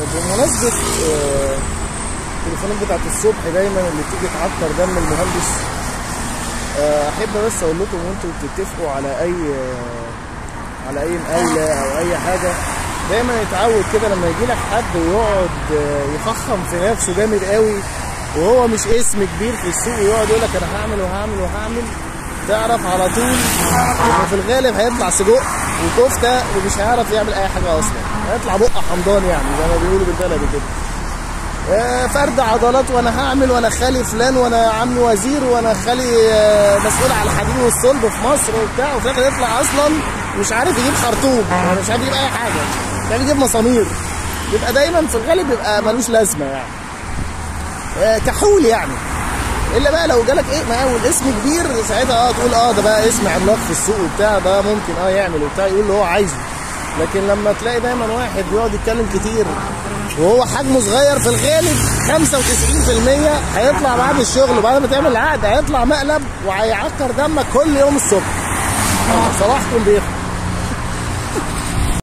بمناسبة آه، التليفونات بتاعت الصبح دايما اللي بتيجي تعكر دم المهندس آه، احب بس اقول لكم وانتوا بتتفقوا على اي آه، على اي مقاولة او اي حاجة دايما يتعود كده لما يجي لك حد ويقعد آه، يفخم في نفسه جامد قوي وهو مش اسم كبير في السوق ويقعد يقول لك انا هعمل وهعمل وهعمل تعرف على طول انه في الغالب هيطلع سجق وكفته ومش هيعرف يعمل اي حاجه اصلا هيطلع بقه حمضان يعني زي ما بيقولوا بالبلدي كده آه، فرد عضلات وانا هعمل وانا خالي فلان وانا عمي وزير وانا خالي آه، مسؤول على الحديد والصلب في مصر وبتاع وفي الاخر يطلع اصلا مش عارف يجيب خرطوم يعني مش عارف يجيب اي حاجه مش عارف يجيب مسامير بيبقى دايما في الغالب بيبقى ملوش لازمه يعني آه، كحول يعني الا بقى لو جالك ايه مقاول اسم كبير ساعتها اه تقول اه ده بقى اسم عملاق في السوق وبتاع ده ممكن اه يعمل وبتاع يقول اللي هو عايزه لكن لما تلاقي دايما واحد بيقعد يتكلم كتير وهو حجمه صغير في الغالب 95% هيطلع بعد الشغل وبعد ما تعمل العقد هيطلع مقلب وهيعكر دمك كل يوم الصبح صلاحكم بيخلص